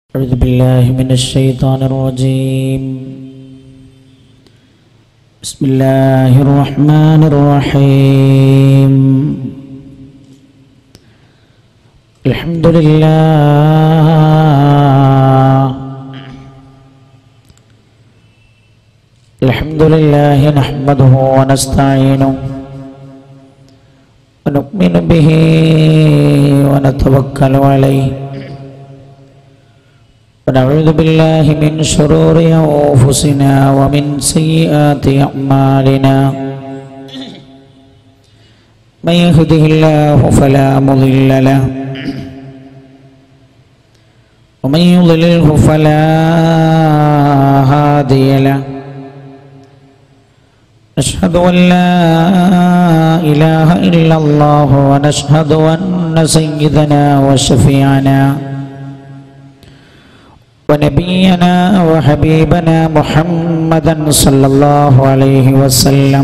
أعوذ بالله من الشيطان الرجيم بسم الله الرحمن الرحيم الحمد لله الحمد لله نحمده ونستعينه ونؤمن به ونتوكل عليه ونعوذ بالله من شرور أنفسنا ومن سيئات أعمالنا من يهده الله فلا مضل له ومن يضلله فلا هادي له نشهد أن لا إله إلا الله ونشهد أن سيدنا وشفيعنا ونبينا وحبيبنا محمدا صلى الله عليه وسلم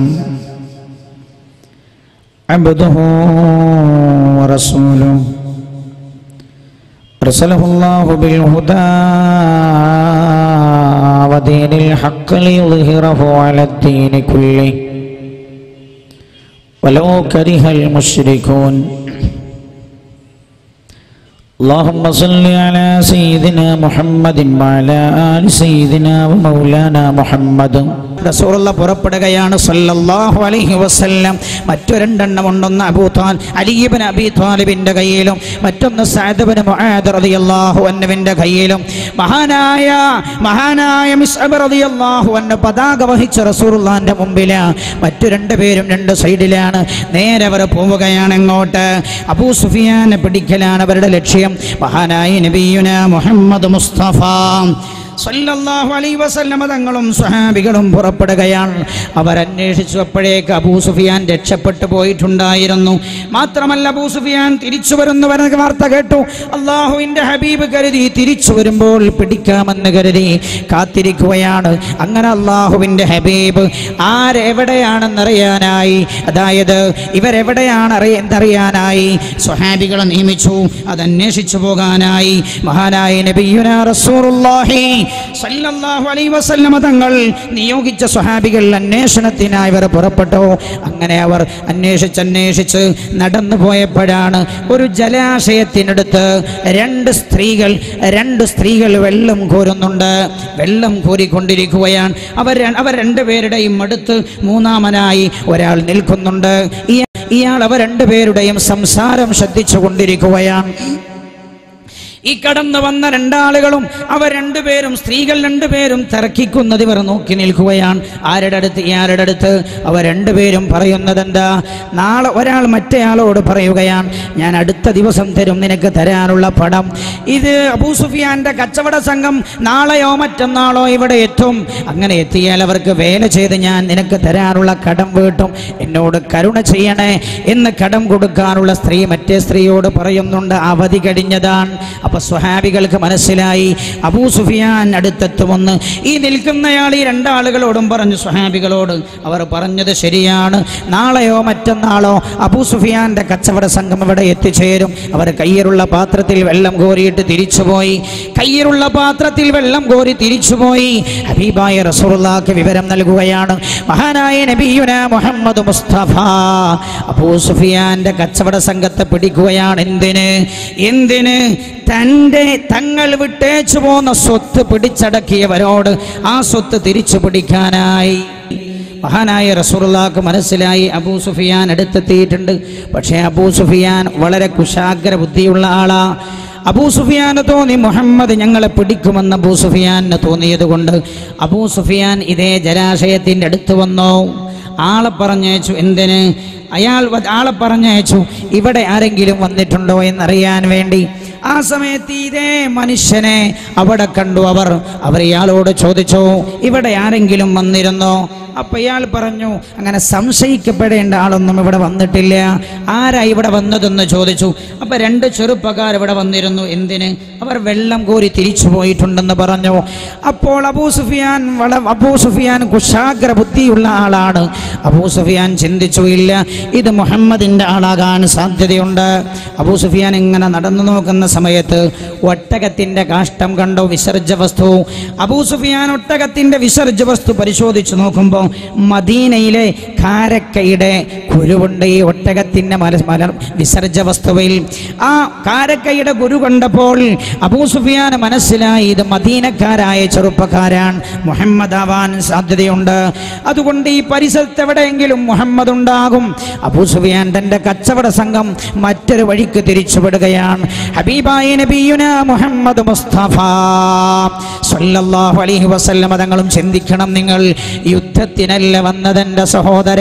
عبده ورسوله أرسله الله بالهدى ودين الحق ليظهره على الدين كله ولو كره المشركون اللهم صل على سيدنا محمد وعلى آل سيدنا ومولانا محمد റസൂറുള്ള പുറപ്പെടുകയാണ് സല്ലല്ലാഹു അലൈഹി വസല്ലം മറ്റു രണ്ടെണ്ണം ഉണ്ടെന്ന് അബൂത്താൽ അലീബിൻ അബി താലിബിന്റെ കയ്യിലും മറ്റൊന്ന് സഅദബിന് മുആദ് റളിയല്ലാഹു അൻഹുവിന്റെ കയ്യിലും മഹാനായ മഹാനായ മിസ്അബ് റളിയല്ലാഹു അൻഹു പതാക വഹിച്ച റസൂലുള്ളാഹിന്റെ മുമ്പില് മറ്റു രണ്ടുപേരും രണ്ട് സൈഡിലാണ് നേരെ അവർ പോവുകയാണ് എങ്ങോട്ട് അബൂ സുഫിയാനെ പിടിക്കലാണ് അവരുടെ ലക്ഷ്യം മഹാനായ നബിയുന മുഹമ്മദ് മുസ്തഫ സല്ലല്ലാഹു അലൈഹി വസല്ലമ തങ്ങളും സ്വഹാബികളും പുറപ്പെടുകയാണ് അവരന്വേഷിച്ചു അപ്പോഴേക്ക് അബൂ സുഫിയാൻ രക്ഷപ്പെട്ടു പോയിട്ടുണ്ടായിരുന്നു മാത്രമല്ല അബൂ സുഫിയാൻ തിരിച്ചു വരുന്നവരെന്ന വാർത്ത കേട്ടു അള്ളാഹുവിൻ്റെ ഹബീബ് കരുതി തിരിച്ചു വരുമ്പോൾ പിടിക്കാമെന്ന് കരുതി കാത്തിരിക്കുകയാണ് അങ്ങനെ അള്ളാഹുവിൻ്റെ ഹബീബ് ആരെവിടെയാണെന്നറിയാനായി അതായത് ഇവരെവിടെയാണ് അറിയാനായി സ്വഹാബികളെ നിയമിച്ചു അതന്വേഷിച്ചു പോകാനായി മഹാനായ നബിയുന റസൂലുള്ളാഹി സല്ലല്ലാഹു അലൈഹി വസല്ലമ തങ്ങൾ നിയോഗിച്ച സ്വഹാബികൾ അന്വേഷണത്തിനായി ഇവർ പുറപ്പെട്ടു അങ്ങനെ അവർ അന്വേഷിച്ച് അന്വേഷിച്ച് നടന്നു പോയപ്പോഴാണ് ഒരു ജലാശയത്തിനടുത്ത് രണ്ട് സ്ത്രീകൾ രണ്ട് സ്ത്രീകൾ വെള്ളം കോരുന്നുണ്ട് വെള്ളം കോരിക്കൊണ്ടിരിക്കുകയാണ് അവർ ര- അവർ രണ്ടുപേരുടെയും അടുത്ത് മൂന്നാമനായി ഒരാൾ നിൽക്കുന്നുണ്ട് ഇയ- ഇയാൾ അവർ രണ്ടുപേരുടെയും സംസാരം ശ്രദ്ധിച്ചു കൊണ്ടിരിക്കുകയാണ് ഈ കടന്നു വന്ന രണ്ടാളുകളും അവർ രണ്ടുപേരും സ്ത്രീകൾ രണ്ടുപേരും തർക്കിക്കുന്നത് ഇവർ നോക്കി നിൽക്കുകയാണ് ആരുടെ അടുത്ത് ഇയാരുടെ അടുത്ത് അവർ രണ്ടുപേരും പറയുന്നത് എന്താ നാളെ ഒരാൾ മറ്റേയാളോട് പറയുകയാണ് ഞാൻ അടുത്ത ദിവസം തരും നിനക്ക് തരാനുള്ള പണം ഇത് അബൂ സുഫിയാന്റെ കച്ചവട സംഘം നാളെയോ മറ്റന്നാളോ ഇവിടെ എത്തും അങ്ങനെ എത്തിയാൽ അവർക്ക് വേല ചെയ്ത് ഞാൻ നിനക്ക് തരാനുള്ള കടം വീട്ടും എന്നോട് കരുണ ചെയ്യണേ എന്ന് കടം കൊടുക്കാനുള്ള സ്ത്രീ മറ്റേ സ്ത്രീയോട് പറയുന്നുണ്ട് അവധി കഴിഞ്ഞതാണ് അപ്പൊ സ്വഹാബികൾക്ക് മനസ്സിലായി അബൂ സുഫിയാൻ അടുത്തെത്തുമെന്ന് ഈ നിൽക്കുന്നയാൾ ഈ രണ്ടാളുകളോടും പറഞ്ഞു സ്വഹാബികളോട് അവർ പറഞ്ഞത് ശരിയാണ് നാളെയോ മറ്റന്നാളോ അബൂ സുഫിയാന്റെ കച്ചവട സംഘം ഇവിടെ എത്തിച്ചേരും അവർ കയ്യിലുള്ള പാത്രത്തിൽ വെള്ളം കോരിയിട്ട് തിരിച്ചുപോയി കയ്യിലുള്ള പാത്രത്തിൽ വെള്ളം കോരി തിരിച്ചുപോയി ഹബീബായ റസൂലുള്ളാഹിക്ക് വിവരം നൽകുകയാണ് മഹാനായ നബിയുന മുഹമ്മദ് മുസ്തഫ അബൂ സുഫിയാന്റെ കച്ചവട സംഘത്തെ പിടിക്കുകയാണ് എന്തിന് എന്തിന് തൻ്റെ തങ്ങൾ വിട്ടേച്ചു പോന്ന സ്വത്ത് പിടിച്ചടക്കിയവരോട് ആ സ്വത്ത് തിരിച്ചു പിടിക്കാനായി മഹാനായ റസൂറുള്ളാക്ക് മനസ്സിലായി അബൂ സുഫിയാൻ അടുത്തെത്തിയിട്ടുണ്ട് പക്ഷേ അബൂ സുഫിയാൻ വളരെ കുശാഗ്ര ബുദ്ധിയുള്ള ആളാ അബൂ സുഫിയാന് തോന്നി മുഹമ്മദ് ഞങ്ങളെ പിടിക്കുമെന്ന് അബൂ സുഫിയാന് തോന്നിയത് കൊണ്ട് അബൂ സുഫിയാൻ ഇതേ ജലാശയത്തിൻ്റെ അടുത്ത് വന്നു ആളെ പറഞ്ഞയച്ചു എന്തിന് അയാൾ വ- ആളെ പറഞ്ഞയച്ചു ഇവിടെ ആരെങ്കിലും വന്നിട്ടുണ്ടോ എന്നറിയാൻ വേണ്ടി ആ സമയത്ത് ഇതേ മനുഷ്യനെ അവിടെ കണ്ടു അവർ അവർ ഇയാളോട് ചോദിച്ചു ഇവിടെ ആരെങ്കിലും വന്നിരുന്നോ അപ്പൊ ഇയാൾ പറഞ്ഞു അങ്ങനെ സംശയിക്കപ്പെടേണ്ട ആളൊന്നും ഇവിടെ വന്നിട്ടില്ല ആരാ ഇവിടെ വന്നതെന്ന് ചോദിച്ചു അപ്പൊ രണ്ട് ചെറുപ്പക്കാർ ഇവിടെ വന്നിരുന്നു എന്തിന് അവർ വെള്ളം കോരി തിരിച്ചു പോയിട്ടുണ്ടെന്ന് പറഞ്ഞു അപ്പോൾ അബൂ സുഫിയാൻ വള അബൂ സുഫിയാൻ കുശാഗ്ര ബുദ്ധിയുള്ള ആളാണ് അബൂ സുഫിയാൻ ചിന്തിച്ചു ഇല്ല ഇത് മുഹമ്മദിന്റെ ആളാകാൻ സാധ്യതയുണ്ട് അബൂ സുഫിയാൻ ഇങ്ങനെ നടന്നു നോക്കുന്ന സമയത്ത് ഒട്ടകത്തിന്റെ കാഷ്ടം കണ്ടോ വിസർജ വസ്തു അബൂ സുഫിയാൻ ഒട്ടകത്തിന്റെ വിസർജ വസ്തു പരിശോധിച്ചു നോക്കുമ്പോൾ മദീനയിലെ കാരക്കയുടെ കുരുവുണ്ട് ഈ ഒട്ടകത്തിന്റെ മല മല വിസർജ വസ്തുവിൽ ആ കാരക്കയുടെ കുരു കണ്ടപ്പോൾ അബൂ സുഫിയാൻ മനസ്സിലായി ഇത് മദീനക്കാരായ ചെറുപ്പക്കാരാണ് മുഹമ്മദ് ആവാൻ സാധ്യതയുണ്ട് അതുകൊണ്ട് ഈ പരിസരത്ത് എവിടെയെങ്കിലും മുഹമ്മദ് ഉണ്ടാകും അബൂ സുഫിയാൻ തന്റെ കച്ചവട സംഘം മറ്റൊരു വഴിക്ക് തിരിച്ചുവിടുകയാണ് ഹബീബായ നബിയുന മുഹമ്മദ് മുസ്തഫ സല്ലല്ലാഹു അലൈഹി വസല്ലമ തങ്ങളും ചിന്തിക്കണം നിങ്ങൾ യുദ്ധത്തിനല്ല വന്നതെന്റെ സഹോദര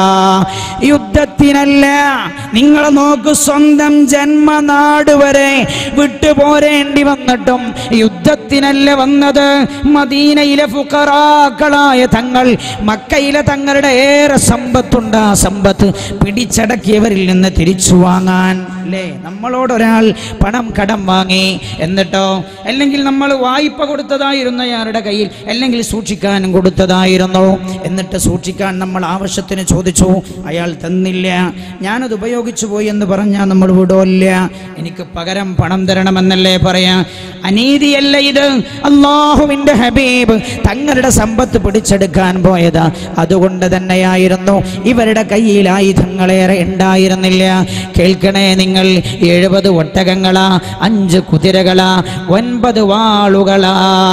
യുദ്ധത്തിനല്ല നിങ്ങൾ നോക്ക് സ്വന്തം ജന്മനാട് വരെ വിട്ടുപോരേണ്ടി വന്നിട്ടും യുദ്ധത്തിനല്ല വന്നത് മദീനയിലെ ഫുക്കറാക്കളായ തങ്ങൾ മക്കയിലെ തങ്ങളുടെ ഏറെ സമ്പത്തുണ്ട് ആ സമ്പത്ത് പിടിച്ചടക്കിയവരിൽ നിന്ന് തിരിച്ചു വാങ്ങാൻ അല്ലേ നമ്മളോട് ഒരാൾ പണം കടം വാങ്ങി എന്നിട്ടോ അല്ലെങ്കിൽ നമ്മൾ വായ്പ കൊടുത്തതായിരുന്നു അയാളുടെ കയ്യിൽ അല്ലെങ്കിൽ സൂക്ഷിക്കാനും കൊടുത്തതായിരുന്നു എന്നിട്ട് സൂക്ഷിക്കാൻ നമ്മൾ ആവശ്യത്തിന് ചോദിച്ചു അയാൾ തന്നില്ല ഞാനത് ഉപയോഗിച്ചു പോയി എന്ന് പറഞ്ഞാൽ നമ്മൾ വിടുമില്ല എനിക്ക് പകരം പണം തരണമെന്നല്ലേ പറയാ അനീതിയല്ല ഇത് അള്ളാഹുവിന്റെ ഹബീബ് തങ്ങളുടെ സമ്പത്ത് പിടിച്ചെടുക്കാൻ പോയത് അതുകൊണ്ട് തന്നെയായിരുന്നു ഇവരുടെ കയ്യിൽ ആയുധങ്ങളേറെ ഉണ്ടായിരുന്നില്ല കേൾക്കണേ നിങ്ങൾ എഴുപത് ഒട്ടകങ്ങളാ അഞ്ച് കുതിരകളാ ഒൻപത് വാളുകളാ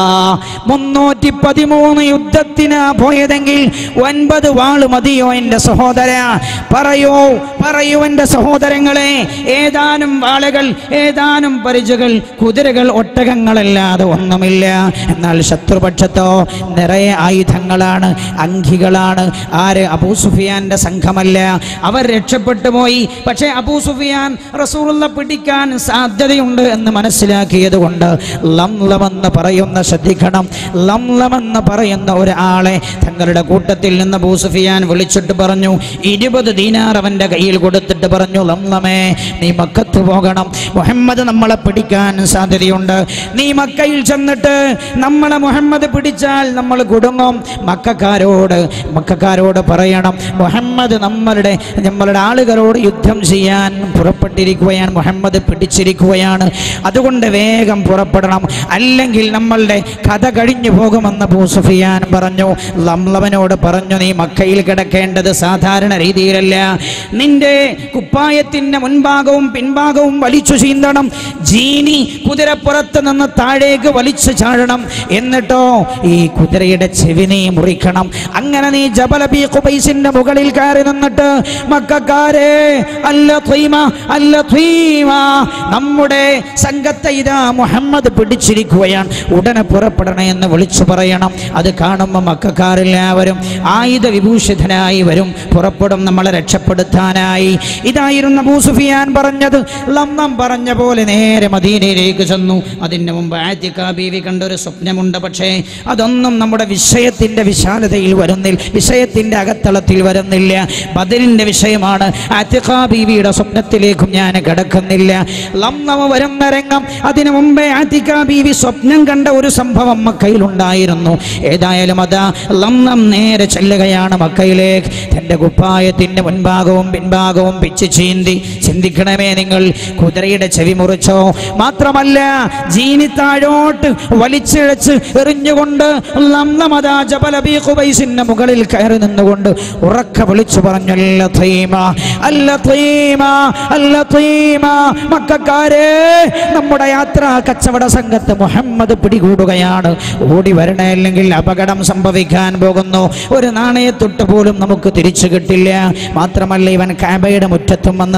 മുന്നൂറ്റി പതിമൂന്ന് യുദ്ധത്തിനാ പോയതെങ്കിൽ ഒൻപത് വാള് മതിയോ എൻ്റെ സഹോദര പറയൂ പറയൂ എൻ്റെ സഹോദരങ്ങളെ ഏതാനും വാളുകൾ ഏതാനും പരിചകൾ കുതിരകൾ ഒട്ടകങ്ങളല്ലാതെ ഒന്നുമില്ല എന്നാൽ ശത്രുപക്ഷത്തോ നിറയെ ആയുധങ്ങളാണ് അങ്കികളാണ് ആര് അബൂ സുഫിയാന്റെ സംഘമല്ല അവർ രക്ഷപ്പെട്ടു പോയി പക്ഷേ അബൂ സുഫിയാൻ റസൂറുള്ള പിടിക്കാൻ സാധ്യതയുണ്ട് എന്ന് മനസ്സിലാക്കിയത് കൊണ്ട് ലംലമെന്ന് പറയുന്ന ശ്രദ്ധിക്കണം ലംലമെന്ന് പറയുന്ന ഒരാളെ തങ്ങളുടെ കൂട്ടത്തിൽ നിന്ന് അബൂ സുഫിയാൻ വിളിച്ചിട്ട് പറഞ്ഞു ഇരുപത് ദീനാർ അവന്റെ കയ്യിൽ കൊടുത്തിട്ട് പറഞ്ഞു ലംലമേ നീ മക്കത്ത് പോകണം മുഹമ്മദ് നമ്മളെ പിടിക്കാൻ സാധ്യതയുണ്ട് നീ മക്കയിൽ ചെന്നിട്ട് നമ്മളെ മുഹമ്മദ് പിടിച്ചാൽ നമ്മൾ കുടുങ്ങും മക്കാരോട് മക്കാരോട് പറയണം മുഹമ്മദ് നമ്മളുടെ നമ്മളുടെ ആളുകളോട് യുദ്ധം ചെയ്യാൻ പുറപ്പെട്ടിരിക്കുകയാണ് മുഹമ്മദ് പിടിച്ചിരിക്കുകയാണ് അതുകൊണ്ട് വേഗം പുറപ്പെടണം അല്ലെങ്കിൽ നമ്മളുടെ കഥ കഴിഞ്ഞു പോകുമെന്ന് ഭൂസുഫിയാൻ പറഞ്ഞു ലംലവനോട് പറഞ്ഞു നീ മക്കയിൽ കിടക്കേണ്ടത് സാധാരണ രീതിയിലല്ല നിന്റെ കുപ്പായത്തിന്റെ മുൻഭാഗവും പിൻഭാഗവും വലിച്ചു ചീന്തണം ജീനി കുതിരപ്പുറത്ത് നിന്ന് താഴേക്ക് വലിച്ചു ചാഴണം എന്നിട്ടോ ഈ കുതിരയുടെ ചെവി നീ മുറിക്കണം അങ്ങനെ നീ ജബലബി ഖുബൈസിന്റെ മുകളിൽ കയറി നിന്നിട്ട് മക്കാരെ അല്ല ത്വീമ അല്ല ത്വീമ നമ്മുടെ സംഘത്തെ ഇതാ മുഹമ്മദ് പിടിച്ചിരിക്കുകയാണ് ഉടനെ പുറപ്പെടണേ എന്ന് വിളിച്ചു പറയണം അത് കാണുമ്പോൾ മക്കാരെല്ലാവരും ആയുധ വിഭൂഷിതനായി വരും പുറപ്പെടും നമ്മളെ രക്ഷപ്പെടുത്താനായി ഇതായിരുന്നു അബൂ സുഫിയാൻ പറഞ്ഞത് ലമ്മം പറഞ്ഞ പോലെ നേരെ മദീനയിലേക്ക് ചെന്നു അതിന് മുമ്പ് ആറ്റിക്ക ബീവി കണ്ടൊരു സ്വപ്നമുണ്ട് പക്ഷേ അതൊന്നും നമ്മുടെ വിഷയത്തിന്റെ വിശാലതയിൽ വരുന്നില്ല വിഷയത്തിന്റെ അകത്തളത്തിൽ വരുന്നില്ല ബദലിന്റെ വിഷയമാണ് ആറ്റിക്ക ബീവിയുടെ സ്വപ്നത്തിലേക്കും ഞാൻ കിടക്കുന്നില്ല ലമ്മ വരുന്ന രംഗം അതിനു മുമ്പേ ആറ്റിക്ക ബീവി സ്വപ്നം കണ്ട ഒരു സംഭവം മക്കയിലുണ്ടായിരുന്നു ഏതായാലും അതാ ലമ്മം നേരെ ചെല്ലുകയാണ് മക്കയിലേക്ക് തന്റെ കുപ്പായത്തിന്റെ മുൻഭാഗവും പിൻഭാഗവും പിച്ച് ചീന്തി ചിന്തിക്കണമേ നിങ്ങൾ കുതിരയുടെ ചെവി മുറിച്ചോ മാത്രമല്ല ജീനി താഴോട്ട് വലിച്ചിഴച്ച് എറിഞ്ഞുകൊണ്ട് ലംലമദാ ജബലബി ഖുബൈസിന്റെ മുകളിൽ കയറി നിന്നുകൊണ്ട് ഉറക്ക വിളിച്ചു പറഞ്ഞു അല്ല ത്വീമ അല്ല ത്വീമ അല്ല ത്വീമ മക്കാരെ നമ്മുടെ യാത്രാ കച്ചവട സംഘത്ത് മുഹമ്മദ് പിടികൂടുകയാണ് ഓടി വരണേ അല്ലെങ്കിൽ അപകടം സംഭവിക്കാൻ പോകുന്നു ഒരു നാണയത്തൊട്ട് പോലും നമുക്ക് തിരിച്ചു കിട്ടില്ല മാത്രമല്ല ഇവൻ കാബയുടെ മുറ്റത്തും വന്നത്രേ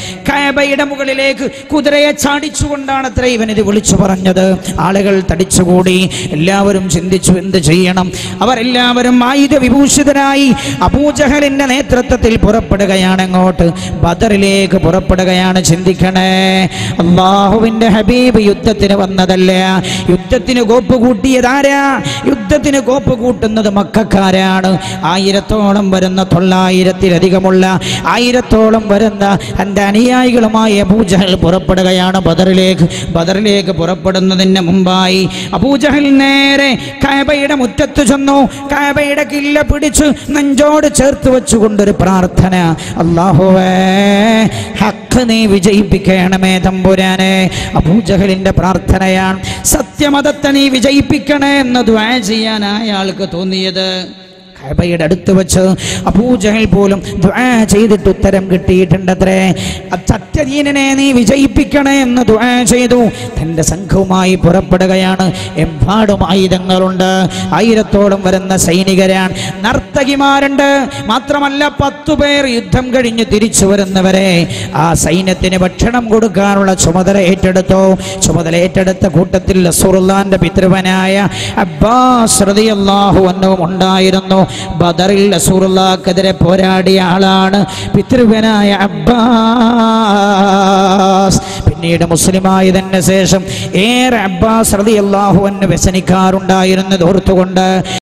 കഅബയുടെ മുകളിലേക്ക് കുതിരയെ ചാടിച്ചുകൊണ്ടാണ് അത്ര ഇവൻ ഇത് വിളിച്ചു പറഞ്ഞത് ആളുകൾ തടിച്ചുകൂടി എല്ലാവരും ചിന്തിച്ചു എന്ത് ചെയ്യണം അവരെല്ലാവരും ആയുധ വിഭൂഷിതരായി അബൂജഹലിന്റെ നേതൃത്വത്തിൽ പുറപ്പെടുകയാണ് അങ്ങോട്ട് ബദറിലേക്ക് പുറപ്പെടുകയാണ് ചിന്തിക്കണേ അള്ളാഹുവിന്റെ ഹബീബ് യുദ്ധത്തിന് വന്നതല്ല യുദ്ധത്തിന് കോപ്പ് കൂട്ടിയതാരാ യുദ്ധത്തിന് കോപ്പ് കൂട്ടുന്നത് മക്കാരാണ് ആയിരത്തോളം വരുന്ന തൊള്ളായിരത്തിലധികമുള്ള ആയിരത്തോളം വരുന്ന എൻ്റെ അനുയായികളുമായി അബൂജഹൽ പുറപ്പെടുകയാണ് ബദറിലേക്ക് ബദറിലേക്ക് പുറപ്പെടുന്നതിന് മുമ്പായി അബൂജഹൽ നേരെ കാബയുടെ മുറ്റത്ത് ചെന്നു കാബയുടെ കില്ല പിടിച്ച് നെഞ്ചോട് ചേർത്ത് വെച്ചുകൊണ്ടൊരു പ്രാർത്ഥന അള്ളാഹുവേ ഹക്ക് നീ വിജയിപ്പിക്കണമേ തമ്പുരാനെ അബൂജഹലിന്റെ പ്രാർത്ഥനയാണ് സത്യമതത്തെ നീ വിജയിപ്പിക്കണേ എന്ന് ദ്വാ ചെയ്യാൻ അയാൾക്ക് തോന്നിയത് കഅബയുടെ അടുത്ത് വെച്ച് അബൂജഹൽ പോലും ദുആ ചെയ്തിട്ട് ഉത്തരം കിട്ടിയിട്ടുണ്ടത്രേ സത്യദീനനെ നീ വിജയിപ്പിക്കണേ എന്ന് ദുആ ചെയ്തു തൻ്റെ സംഘവുമായി പുറപ്പെടുകയാണ് എമ്പാടും ആയുധങ്ങളുണ്ട് ആയിരത്തോളം വരുന്ന സൈനികരാണ് നർത്തകിമാരുണ്ട് മാത്രമല്ല പത്തു പേർ യുദ്ധം കഴിഞ്ഞ് തിരിച്ചു വരുന്നവരെ ആ സൈന്യത്തിന് ഭക്ഷണം കൊടുക്കാനുള്ള ചുമതല ഏറ്റെടുത്തു ചുമതല ഏറ്റെടുത്ത കൂട്ടത്തിൽ റസൂലുള്ളാന്റെ പിതൃവനായ അബ്ബാസ് റളിയല്ലാഹു അൻഹുവും ഉണ്ടായിരുന്നു ബദറിൽ റസൂലുള്ളാഹ്ക്കെതിരെ പോരാടിയ ആളാണ് പിതൃവനായ അബ്ബാസ് പിന്നീട് മുസ്ലിമായതിന് ശേഷം ഏറെ അബ്ബാസ് റളിയല്ലാഹു അൻഹു വ്യസനിക്കാറുണ്ടായിരുന്നത് ഓർത്തുകൊണ്ട്